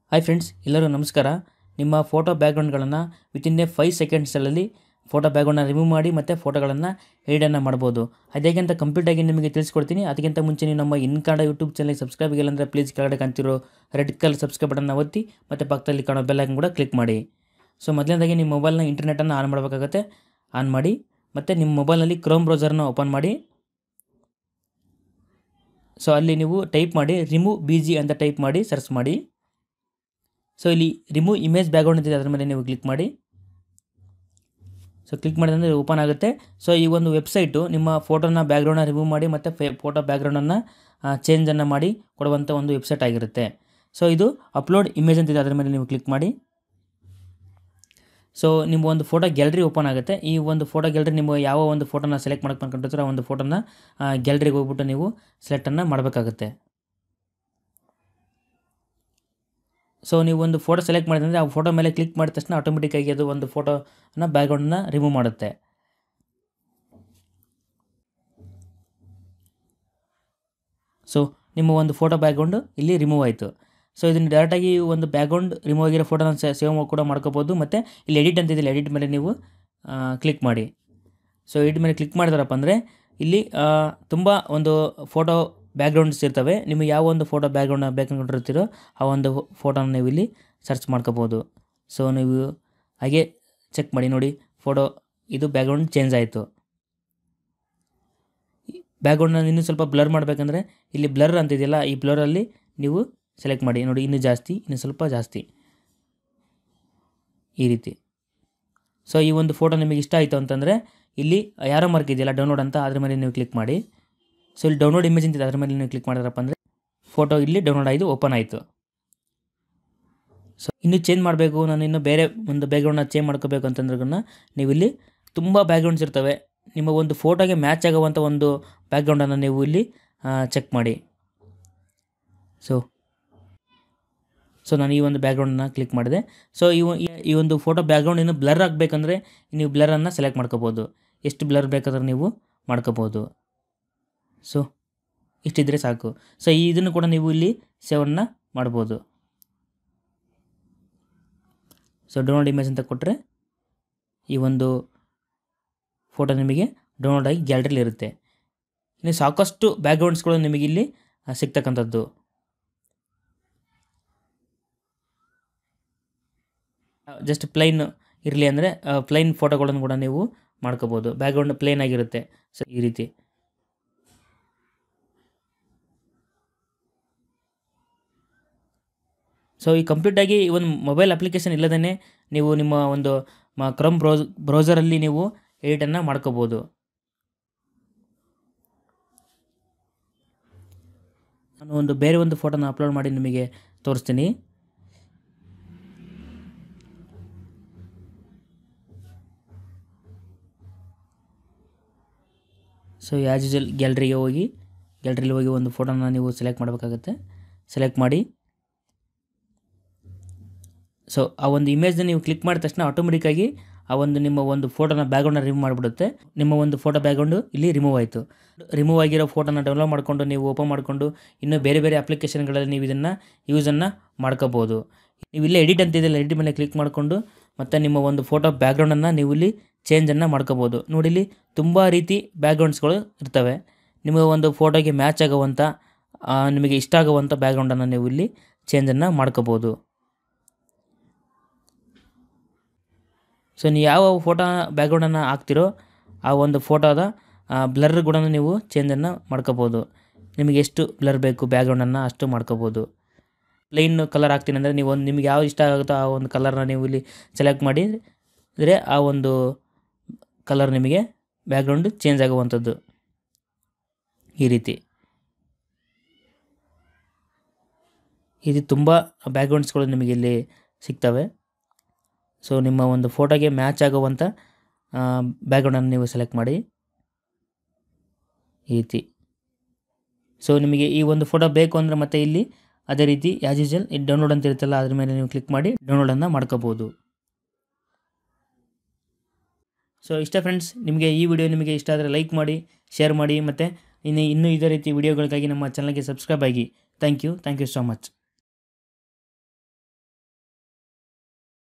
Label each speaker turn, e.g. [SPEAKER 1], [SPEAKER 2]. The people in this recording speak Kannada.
[SPEAKER 1] ಹಾಯ್ ಫ್ರೆಂಡ್ಸ್ ಎಲ್ಲರೂ ನಮಸ್ಕಾರ ನಿಮ್ಮ ಫೋಟೋ ಬ್ಯಾಕ್ಗ್ರೌಂಡ್ಗಳನ್ನು ವಿತಿನ್ ಎ ಫೈವ್ ಸೆಕೆಂಡ್ಸಲ್ಲಿ ಫೋಟೋ ಬ್ಯಾಕ್ಗ್ರೌಂಡ್ನ ರಿಮೂವ್ ಮಾಡಿ ಮತ್ತು ಫೋಟೋಗಳನ್ನು ಎಡಿಟನ್ನು ಮಾಡ್ಬೋದು ಅದೇಗೆ ಅಂತ ಕಂಪ್ಲೀಟಾಗಿ ನಿಮಗೆ ತಿಳಿಸ್ಕೊಡ್ತೀನಿ ಅದಕ್ಕಿಂತ ಮುಂಚೆ ನೀವು ನಮ್ಮ in Kannada YouTube channel subscribe ಆಗಿಲ್ಲ ಅಂದರೆ ಪ್ಲೀಸ್ ಕೆಳಗಡೆ ಕಾಣ್ತಿರೋ ರೆಡ್ ಕಲರ್ ಸಬ್ಸ್ಕ್ರೈಬ್ ಬಟನ್ನ ಒತ್ತಿ ಮತ್ತು ಪಕ್ಕದಲ್ಲಿ ಕಾಣೋ ಬೆಲ್ ಐಕನ್ ಕೂಡ ಕ್ಲಿಕ್ ಮಾಡಿ ಸೊ ಮೊದಲನೇದಾಗಿ ನಿಮ್ಮ ಮೊಬೈಲ್ನ ಇಂಟರ್ನೆಟನ್ನು ಆನ್ ಮಾಡಬೇಕಾಗುತ್ತೆ ಆನ್ ಮಾಡಿ ಮತ್ತು ನಿಮ್ಮ ಮೊಬೈಲ್ನಲ್ಲಿ ಕ್ರೋಮ್ ಬ್ರೌಸರ್ನ ಓಪನ್ ಮಾಡಿ ಸೊ ಅಲ್ಲಿ ನೀವು ಟೈಪ್ ಮಾಡಿ ರಿಮೂವ್ ಬಿ ಜಿ ಅಂತ ಟೈಪ್ ಮಾಡಿ ಸರ್ಚ್ ಮಾಡಿ ಸೊ ಇಲ್ಲಿ ರಿಮೂವ್ ಇಮೇಜ್ ಬ್ಯಾಕ್ಗ್ರೌಂಡ್ ಅಂತಿದೆ ಅದರ ಮೇಲೆ ನೀವು ಕ್ಲಿಕ್ ಮಾಡಿ ಸೊ ಕ್ಲಿಕ್ ಮಾಡಿದ್ರೆ ಓಪನ್ ಆಗುತ್ತೆ ಸೊ ಈ ಒಂದು ವೆಬ್ಸೈಟು ನಿಮ್ಮ ಫೋಟೋನ ಬ್ಯಾಕ್ಗ್ರೌಂಡ್ನ ರಿಮೂವ್ ಮಾಡಿ ಮತ್ತು ಫೇ ಫೋಟೋ ಬ್ಯಾಕ್ಗ್ರೌಂಡನ್ನು ಚೇಂಜನ್ನು ಮಾಡಿ ಕೊಡುವಂಥ ಒಂದು ವೆಬ್ಸೈಟ್ ಆಗಿರುತ್ತೆ ಸೊ ಇದು ಅಪ್ಲೋಡ್ ಇಮೇಜ್ ಅಂತಿದೆ ಅದರ ಮೇಲೆ ನೀವು ಕ್ಲಿಕ್ ಮಾಡಿ ಸೊ ನಿಮ್ಮ ಒಂದು ಫೋಟೋ ಗ್ಯಾಲರಿ ಓಪನ್ ಆಗುತ್ತೆ ಈ ಒಂದು ಫೋಟೋ ಗ್ಯಾಲರಿ ನಿಮ್ಮ ಯಾವ ಒಂದು ಫೋಟೋನ ಸೆಲೆಕ್ಟ್ ಮಾಡಕ್ಕೆ ಅನ್ಕೊಂಡಿರ್ತೀರೋ ಆ ಒಂದು ಫೋಟೋನ ಗ್ಯಾಲರಿಗೆ ಹೋಗ್ಬಿಟ್ಟು ನೀವು ಸೆಲೆಕ್ಟನ್ನು ಮಾಡಬೇಕಾಗುತ್ತೆ ಸೊ ನೀವು ಒಂದು ಫೋಟೋ ಸೆಲೆಕ್ಟ್ ಮಾಡಿದ್ರೆ ಆ ಫೋಟೋ ಮೇಲೆ ಕ್ಲಿಕ್ ಮಾಡಿದ ತಕ್ಷಣ ಆಟೋಮೆಟಿಕ್ಕಾಗಿ ಅದು ಒಂದು ಫೋಟೋನ ಬ್ಯಾಕ್ಗ್ರೌಂಡನ್ನ ರಿಮೂವ್ ಮಾಡುತ್ತೆ ಸೊ ನಿಮ್ಮ ಒಂದು ಫೋಟೋ ಬ್ಯಾಕ್ಗ್ರೌಂಡು ಇಲ್ಲಿ ರಿಮೂವ್ ಆಯಿತು ಸೊ ಇದನ್ನು ಡೈರೆಕ್ಟಾಗಿ ಒಂದು ಬ್ಯಾಕ್ಗ್ರೌಂಡ್ ರಿಮೂವ್ ಆಗಿರೋ ಫೋಟೋನ ಸೇವ್ ಕೂಡ ಮಾಡ್ಕೋಬೋದು ಮತ್ತು ಇಲ್ಲಿ ಎಡಿಟ್ ಅಂತಿದೆ ಎಡಿಟ್ ಮೇಲೆ ನೀವು ಕ್ಲಿಕ್ ಮಾಡಿ ಸೊ ಎಡಿಟ್ ಮೇಲೆ ಕ್ಲಿಕ್ ಮಾಡಿದಾರಪ್ಪ ಅಂದರೆ ಇಲ್ಲಿ ತುಂಬ ಒಂದು ಫೋಟೋ ಬ್ಯಾಕ್ಗ್ರೌಂಡ್ಸ್ ಇರ್ತವೆ ನಿಮಗೆ ಯಾವ ಒಂದು ಫೋಟೋ ಬ್ಯಾಕ್ಗ್ರೌಂಡ್ ಬೇಕಂಕೊಂಡಿರ್ತೀರೋ ಆ ಒಂದು ಫೋಟೋನ ನೀವು ಇಲ್ಲಿ ಸರ್ಚ್ ಮಾಡ್ಕೋಬೋದು ಸೊ ನೀವು ಹಾಗೆ ಚೆಕ್ ಮಾಡಿ ನೋಡಿ ಫೋಟೋ ಇದು ಬ್ಯಾಕ್ಗ್ರೌಂಡ್ ಚೇಂಜ್ ಆಯಿತು ಬ್ಯಾಕ್ಗ್ರೌಂಡ್ನ ಇನ್ನೂ ಸ್ವಲ್ಪ ಬ್ಲರ್ ಮಾಡಬೇಕಂದ್ರೆ ಇಲ್ಲಿ ಬ್ಲರ್ ಅಂತಿದೆಯಲ್ಲ ಈ ಬ್ಲರಲ್ಲಿ ನೀವು ಸೆಲೆಕ್ಟ್ ಮಾಡಿ ನೋಡಿ ಇನ್ನೂ ಜಾಸ್ತಿ ಇನ್ನೂ ಸ್ವಲ್ಪ ಜಾಸ್ತಿ ಈ ರೀತಿ ಸೊ ಈ ಒಂದು ಫೋಟೋ ನಿಮಗೆ ಇಷ್ಟ ಆಯಿತು ಅಂತಂದರೆ ಇಲ್ಲಿ ಯಾರೋ ಮಾರ್ಕ್ ಇದೆಯಲ್ಲ ಡೌನ್ಲೋಡ್ ಅಂತ ಅದ್ರ ಮೇಲೆ ನೀವು ಕ್ಲಿಕ್ ಮಾಡಿ ಸೊ ಇಲ್ಲಿ ಡೌನ್ಲೋಡ್ ಇಮೇಜ್ ಅಂತಿದೆ ಅದ್ರ ಮೇಲೆ ನೀವು ಕ್ಲಿಕ್ ಮಾಡಿದ್ರಪ್ಪ ಅಂದರೆ ಫೋಟೋ ಇಲ್ಲಿ ಡೌನ್ಲೋಡ್ ಆಯಿತು ಓಪನ್ ಆಯಿತು ಸೊ ಇನ್ನೂ ಚೇಂಜ್ ಮಾಡಬೇಕು ನಾನು ಇನ್ನೂ ಬೇರೆ ಒಂದು ಬ್ಯಾಕ್ಗ್ರೌಂಡ್ನ ಚೇಂಜ್ ಮಾಡ್ಕೋಬೇಕು ಅಂತಂದ್ರೂ ನೀವು ಇಲ್ಲಿ ತುಂಬ ಬ್ಯಾಕ್ಗ್ರೌಂಡ್ಸ್ ಇರ್ತವೆ ನಿಮ್ಮ ಒಂದು ಫೋಟೋಗೆ ಮ್ಯಾಚ್ ಆಗುವಂಥ ಒಂದು ಬ್ಯಾಕ್ಗ್ರೌಂಡನ್ನು ನೀವು ಇಲ್ಲಿ ಚೆಕ್ ಮಾಡಿ ಸೊ ಸೊ ನಾನು ಈ ಒಂದು ಬ್ಯಾಕ್ಗ್ರೌಂಡನ್ನ ಕ್ಲಿಕ್ ಮಾಡಿದೆ ಸೊ ಈ ಈ ಒಂದು ಫೋಟೋ ಬ್ಯಾಕ್ಗ್ರೌಂಡ್ ಇನ್ನು ಬ್ಲರ್ ಆಗಬೇಕಂದ್ರೆ ನೀವು ಬ್ಲರನ್ನು ಸೆಲೆಕ್ಟ್ ಮಾಡ್ಕೋಬೋದು ಎಷ್ಟು ಬ್ಲರ್ ಬೇಕಾದ್ರೆ ನೀವು ಮಾಡ್ಕೋಬೋದು ಸೊ ಇಷ್ಟಿದ್ರೆ ಸಾಕು ಸೊ ಇದನ್ನು ಕೂಡ ನೀವು ಇಲ್ಲಿ ಸೇವನ್ನು ಮಾಡ್ಬೋದು ಸೊ ಡೌನ್ಲೋಡ್ ಇಮೇಜ್ ಅಂತ ಕೊಟ್ಟರೆ ಈ ಒಂದು ಫೋಟೋ ನಿಮಗೆ ಡೌನ್ಲೋಡ್ ಆಗಿ ಗ್ಯಾಲರಿಲಿ ಇರುತ್ತೆ ಇನ್ನು ಸಾಕಷ್ಟು ಬ್ಯಾಕ್ಗ್ರೌಂಡ್ಸ್ಗಳು ನಿಮಗೆ ಇಲ್ಲಿ ಸಿಗ್ತಕ್ಕಂಥದ್ದು ಜಸ್ಟ್ ಪ್ಲೈನ್ ಇರಲಿ ಅಂದರೆ ಪ್ಲೈನ್ ಫೋಟೋಗಳನ್ನು ಕೂಡ ನೀವು ಮಾಡ್ಕೋಬೋದು ಬ್ಯಾಕ್ಗ್ರೌಂಡ್ ಪ್ಲೇನ್ ಆಗಿರುತ್ತೆ ಸೊ ಈ ರೀತಿ ಸೊ ಈ ಕಂಪ್ಲೀಟಾಗಿ ಒಂದು ಮೊಬೈಲ್ ಅಪ್ಲಿಕೇಶನ್ ಇಲ್ಲದೇ ನೀವು ನಿಮ್ಮ ಒಂದು ಕ್ರಮ್ ಬ್ರೌಸ್ ಬ್ರೌಸರಲ್ಲಿ ನೀವು ಎಡಿಟನ್ನು ಮಾಡ್ಕೋಬೋದು ನಾನು ಒಂದು ಬೇರೆ ಒಂದು ಫೋಟೋನ ಅಪ್ಲೋಡ್ ಮಾಡಿ ನಿಮಗೆ ತೋರಿಸ್ತೀನಿ ಸೊ ಆ್ಯಸ್ ಯೂಸಲ್ ಗ್ಯಾಲ್ರಿಗೆ ಹೋಗಿ ಗ್ಯಾಲ್ರಿಲಿ ಹೋಗಿ ಒಂದು ಫೋಟೋನ ನೀವು ಸೆಲೆಕ್ಟ್ ಮಾಡಬೇಕಾಗುತ್ತೆ ಸೆಲೆಕ್ಟ್ ಮಾಡಿ ಸೊ ಆ ಒಂದು ಇಮೇಜ್ನ ನೀವು ಕ್ಲಿಕ್ ಮಾಡಿದ ತಕ್ಷಣ ಆಟೋಮೆಟಿಕ್ಕಾಗಿ ಆ ಒಂದು ನಿಮ್ಮ ಒಂದು ಫೋಟೋನ ಬ್ಯಾಕ್ಗ್ರೌಂಡ್ನ ರಿಮೂವ್ ಮಾಡಿಬಿಡುತ್ತೆ ನಿಮ್ಮ ಒಂದು ಫೋಟೋ ಬ್ಯಾಕ್ಗ್ರೌಂಡು ಇಲ್ಲಿ ರಿಮೂವ್ ಆಯಿತು ರಿಮೂವ್ ಆಗಿರೋ ಫೋಟೋನ ಡೌನ್ಲೋಡ್ ಮಾಡಿಕೊಂಡು ನೀವು ಓಪನ್ ಮಾಡಿಕೊಂಡು ಇನ್ನೂ ಬೇರೆ ಬೇರೆ ಅಪ್ಲಿಕೇಶನ್ಗಳಲ್ಲಿ ನೀವು ಇದನ್ನು ಯೂಸನ್ನು ಮಾಡ್ಕೋಬೋದು ನೀವು ಇಲ್ಲೇ ಎಡಿಟ್ ಅಂತಿದೆಯಲ್ಲ ಎಡಿಟ್ ಮೇಲೆ ಕ್ಲಿಕ್ ಮಾಡಿಕೊಂಡು ಮತ್ತು ನಿಮ್ಮ ಒಂದು ಫೋಟೋ ಬ್ಯಾಕ್ಗ್ರೌಂಡನ್ನು ನೀವು ಇಲ್ಲಿ ಚೇಂಜನ್ನು ಮಾಡ್ಕೋಬೋದು ನೋಡಿ ಇಲ್ಲಿ ತುಂಬ ರೀತಿ ಬ್ಯಾಕ್ಗ್ರೌಂಡ್ಸ್ಗಳು ಇರ್ತವೆ ನಿಮಗೆ ಒಂದು ಫೋಟೋಗೆ ಮ್ಯಾಚ್ ಆಗುವಂಥ ನಿಮಗೆ ಇಷ್ಟ ಆಗುವಂಥ ಬ್ಯಾಕ್ಗ್ರೌಂಡನ್ನು ನೀವು ಇಲ್ಲಿ ಚೇಂಜನ್ನು ಮಾಡ್ಕೋಬೋದು ಸೊ ನೀವು ಯಾವ ಫೋಟೋ ಬ್ಯಾಕ್ಗ್ರೌಂಡನ್ನು ಹಾಕ್ತಿರೋ ಆ ಒಂದು ಫೋಟೋದ ಬ್ಲರ್ ಕೂಡ ನೀವು ಚೇಂಜನ್ನು ಮಾಡ್ಕೋಬೋದು ನಿಮಗೆ ಎಷ್ಟು ಬ್ಲರ್ ಬೇಕು ಬ್ಯಾಕ್ಗ್ರೌಂಡನ್ನು ಅಷ್ಟು ಮಾಡ್ಕೋಬೋದು ಪ್ಲೈನ್ ಕಲರ್ ಹಾಕ್ತೀನಿ ಅಂದರೆ ನೀವು ಒಂದು ನಿಮಗೆ ಯಾವ ಇಷ್ಟ ಆಗುತ್ತೋ ಆ ಒಂದು ಕಲರ್ನ ನೀವು ಇಲ್ಲಿ ಸೆಲೆಕ್ಟ್ ಮಾಡಿ ಅಂದರೆ ಆ ಒಂದು ಕಲರ್ ನಿಮಗೆ ಬ್ಯಾಕ್ಗ್ರೌಂಡ್ ಚೇಂಜ್ ಆಗುವಂಥದ್ದು ಈ ರೀತಿ ಇದು ತುಂಬ ಬ್ಯಾಕ್ಗ್ರೌಂಡ್ಸ್ಗಳು ನಿಮಗೆ ಇಲ್ಲಿ ಸಿಗ್ತವೆ ಸೊ ನಿಮ್ಮ ಒಂದು ಫೋಟೋಗೆ ಮ್ಯಾಚ್ ಆಗುವಂಥ ಬ್ಯಾಕ್ಗ್ರೌಂಡನ್ನು ನೀವು ಸೆಲೆಕ್ಟ್ ಮಾಡಿ ಈ ರೀತಿ ಸೊ ನಿಮಗೆ ಈ ಒಂದು ಫೋಟೋ ಬೇಕು ಅಂದರೆ ಮತ್ತೆ ಇಲ್ಲಿ ಅದೇ ರೀತಿ ಆ್ಯಸ್ ಯೂಸಲ್ ಇದು ಡೌನ್ಲೋಡ್ ಅಂತ ಇರುತ್ತಲ್ಲ ಅದ್ರ ಮೇಲೆ ನೀವು ಕ್ಲಿಕ್ ಮಾಡಿ ಡೌನ್ಲೋಡನ್ನು ಮಾಡ್ಕೋಬೋದು ಸೊ ಇಷ್ಟ ಫ್ರೆಂಡ್ಸ್ ನಿಮಗೆ ಈ ವಿಡಿಯೋ ನಿಮಗೆ ಇಷ್ಟ ಆದರೆ ಲೈಕ್ ಮಾಡಿ ಶೇರ್ ಮಾಡಿ ಮತ್ತು ಇನ್ನು ಇನ್ನೂ ಇದೇ ರೀತಿ ವಿಡಿಯೋಗಳಿಗಾಗಿ ನಮ್ಮ ಚಾನಲ್ಗೆ ಸಬ್ಸ್ಕ್ರೈಬ್ ಆಗಿ thank you thank you so much